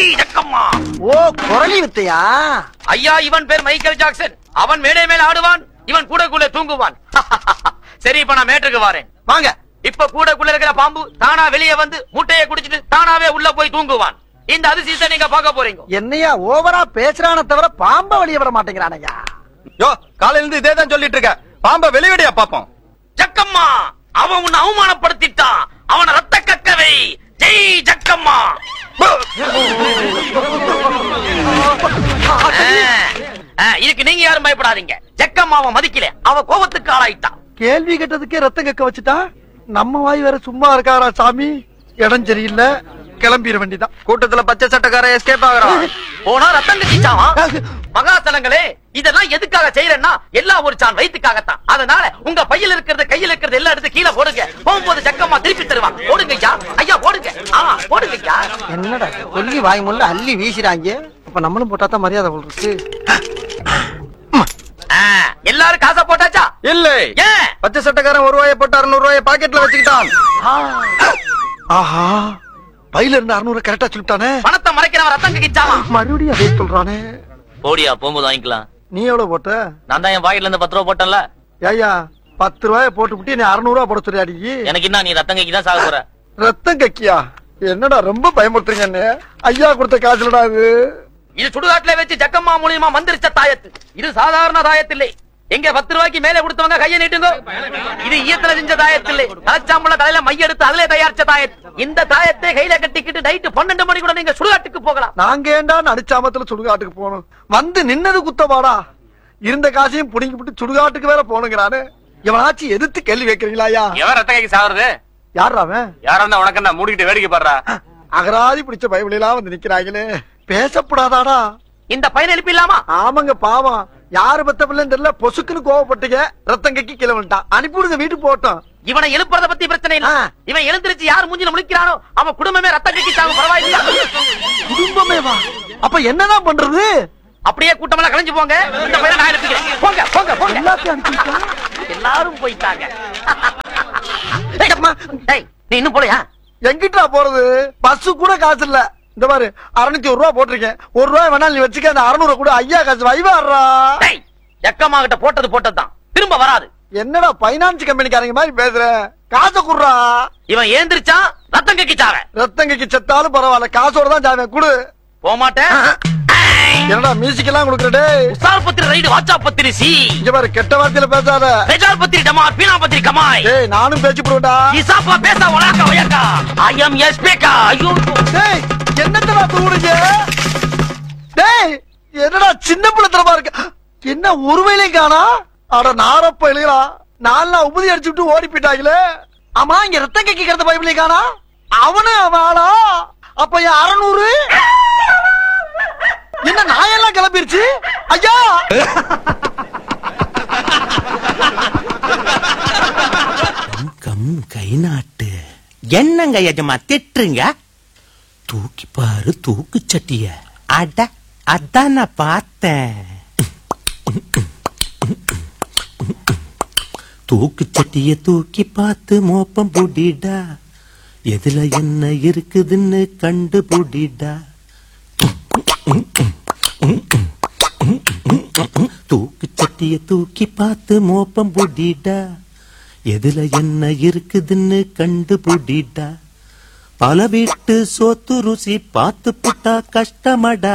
ஜெய் ஜக்கம்மா ஓ குரலி வித்தையா ஐயா இவன் பேர் மைக்கேல் ஜாக்சன் அவன் மேடை மேல ஆடுவான் இவன் கூடக்குள்ள தூங்குவான் சரி இப்ப நான் மேட்டுக்கு வரேன் வாங்க இப்ப கூடக்குள்ள இருக்கிற பாம்பு தானா வெளியே வந்து முட்டையை குடிச்சிட்டு தானாவே உள்ள போய் தூங்குவான் இந்த அதிசயத்தை நீங்க பார்க்க போறீங்க என்னையா ஓவரா பேசுறான தவிர பாம்ப வெளிய வர மாட்டேங்கிறானையா யோ காலையில இருந்து இதே தான் சொல்லிட்டு இருக்க பாம்ப வெளிவடியா பாப்போம் ஜக்கம்மா அவன் உன்னை அவமானப்படுத்திட்டான் அவனை ரத்த கக்கவை ஜெய் ஜக்கம்மா ஆ, ஆ, இதுக்கு நீங்க யாரும் பயப்படாதீங்க ஜக்கம்மா அவன் மதிக்கல அவ கோபத்துக்கு ஆளாயிட்டான் கேள்வி கேட்டதுக்கே ரத்தம் கக்க வச்சுட்டா நம்ம வாய் வேற சும்மா இருக்காரா சாமி இடம் சரியில்லை கிளம்பிட வேண்டிதான் கூட்டத்துல பச்சை சட்டக்கார எஸ்கேப் ஆகுறான் போனா ரத்தம் கட்டிச்சாவான் மகாசனங்களே இதெல்லாம் எதுக்காக செய்யறேன்னா எல்லாம் ஒரு சான் வயிற்றுக்காகத்தான் அதனால உங்க பையில இருக்கிறது கையில இருக்கிறது எல்லாம் எடுத்து கீழே போடுங்க போகும்போது ஜக்கம்மா திருப்பி தருவாங்க போடுங்க ஐயா ஐயா போடுங்க ஆ போடுங்க ஐயா என்னடா கொல்லி வாய் முள்ள அள்ளி வீசுறாங்க அப்ப நம்மளும் போட்டா தான் மரியாதை உங்களுக்கு ஆ, எல்லாரும் காசை போட்டாச்சா இல்லை ஏன் பச்சை சட்டக்காரன் ஒரு ரூபாயை போட்டு அறுநூறு ரூபாயை பாக்கெட்ல வச்சுக்கிட்டான் ஆஹா பையில இருந்து அறுநூறு கரெக்டா சொல்லிட்டானே பணத்தை மறைக்கிறவன் ரத்தம் கக்கிச்சாவான் மறுபடியும் அதே சொல்றானே போடியா போகும்போது வாங்கிக்கலாம் நீ எவ்வளவு போட்ட நான் தான் என் பாக்கெட்ல இருந்து பத்து ரூபா போட்டேன்ல ஏய்யா பத்து ரூபாய போட்டு விட்டு நீ அறுநூறு ரூபா போட சொல்லியாடி எனக்கு என்ன நீ ரத்தம் கக்கி தான் சாக போற ரத்தம் கக்கியா என்னடா ரொம்ப பயமுறுத்துறீங்க அண்ணே ஐயா கொடுத்த காசுலடா இது இது சுடுகாட்டுல வச்சு ஜக்கம்மா மூலியமா மந்திரிச்ச தாயத்து இது சாதாரண தாயத்தில்லை எங்க பத்து ரூபாய்க்கு மேல கொடுத்தவங்க கையை நீட்டுங்க இது ஈயத்துல செஞ்ச தாயத்தில்லை தலைச்சாம்புல தலையில மைய எடுத்து அதுல தயாரிச்ச தாயத்து இந்த தாயத்தை கையில கட்டிக்கிட்டு நைட்டு பன்னெண்டு மணி கூட நீங்க சுடுகாட்டுக்கு போகலாம் நாங்க ஏண்டா நடிச்சாமத்துல சுடுகாட்டுக்கு போகணும் வந்து நின்னது குத்தவாடா இருந்த காசையும் புடிங்கி விட்டு சுடுகாட்டுக்கு வேற போனுங்கிறானு இவனாச்சும் எதிர்த்து கேள்வி வைக்கிறீங்களா ஐயா எவன் ரத்த கைக்கு சாகுறது யார் அவன் யாரா இருந்தா உனக்கு என்ன மூடிக்கிட்டு வேடிக்கை பாடுறா அகராதி பிடிச்ச பைபிளெல்லாம் வந்து நிக்கிறாங்களே பேசப்படாதாடா இந்த பையன் எழுப்பிடலாமா ஆமாங்க பாவம் யாரு பத்த பிள்ளைன்னு தெரியல பொசுக்குன்னு கோவப்பட்டீங்க ரத்தம் கக்கி கீழே வந்துட்டான் அனுப்பிவிடுங்க வீட்டுக்கு போட்டோம் இவனை எழுப்புறத பத்தி பிரச்சனை இல்ல ஆ. இவன் எழுந்திருச்சு யார் மூஞ்சில முழிக்கிறானோ அவன் குடும்பமே ரத்தம் கக்கிச்சாங்க பரவாயில்லையா குடும்பமே வா அப்ப என்னதான் பண்றது அப்படியே கூட்டமெல்லாம் கலைஞ்சு போங்க இந்த பையனை நான் எழுப்பிக்கிறேன் போங்க போங்க போங்க எல்லாத்தையும் அனுப்பிட்டா எல்லாரும் போயிட்டாங்க ஏய், அம்மா, டேய் நீ இன்னும் போலையா எங்கிட்டா போறது பஸ் கூட காசு இல்ல இந்த பாரு அறுநூத்தி ஒரு ரூபா போட்டிருக்கேன் ஒரு ரூபாய் வேணாலும் நீ வச்சுக்க அந்த அறுநூறு கூட ஐயா காசு வைவாடுறா டேய் எக்கம்மா கிட்ட போட்டது போட்டதுதான் திரும்ப வராது என்னடா பைனான்ஸ் கம்பெனிக்காரங்க மாதிரி பேசுற காசை குடுறா இவன் ஏந்திரிச்சான் ரத்தம் கக்கிச்சாவ ரத்தம் கக்கி செத்தாலும் பரவாயில்ல காசோட தான் ஜாவேன் குடு போக மாட்டேன் என்னடா மியூசிக் எல்லாம் கொடுக்குறடே உசார் பத்திரி ரைடு வாச்சா பத்திரி சி இங்க பாரு கெட்ட வார்த்தையில பேசாத பெஜார் பத்திரி டமார் பீனா பத்திரி கமாய் டேய் நானும் பேச்சு போடுவேன்டா இசாப்பா பேச ஒலாக்க ஒயக்கா ஐ எம் எஸ் பேக்கா ஐயோ டேய் என்னத்தடா தூடுங்க டேய் என்னடா சின்ன பிள்ளைத்தனமா இருக்கு என்ன ஒரு வேலையும் காணா அட நாரப்ப இல்லையா நாலு உபதி அடிச்சு விட்டு ஓடி போயிட்டாங்களே ஆமா இங்க ரத்தம் கக்கிக்கிறது பைபிளையும் காணா அவனு அவன் ஆளா அப்ப என் அறநூறு என்ன நாயெல்லாம் கிளம்பிருச்சு ஐயா கம் கை நாட்டு என்னங்க எஜமா திட்டுறீங்க தூக்கி பாரு தூக்கு சட்டிய அட அதான் நான் பார்த்தேன் தூக்கு சட்டிய தூக்கி பார்த்து மோப்பம் புடிடா எதுல என்ன இருக்குதுன்னு கண்டு புடிடா தூக்கு சட்டிய தூக்கி பார்த்து மோப்பம் புடிடா எதுல என்ன இருக்குதுன்னு கண்டு புடிடா பல வீட்டு சோத்து ருசி பார்த்து புட்டா கஷ்டமடா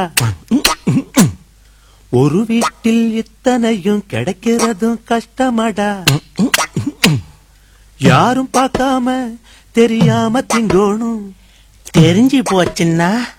ஒரு வீட்டில் இத்தனையும் கிடைக்கிறதும் கஷ்டமடா யாரும் பார்க்காம தெரியாம திங்கோணும் தெரிஞ்சு போச்சுன்னா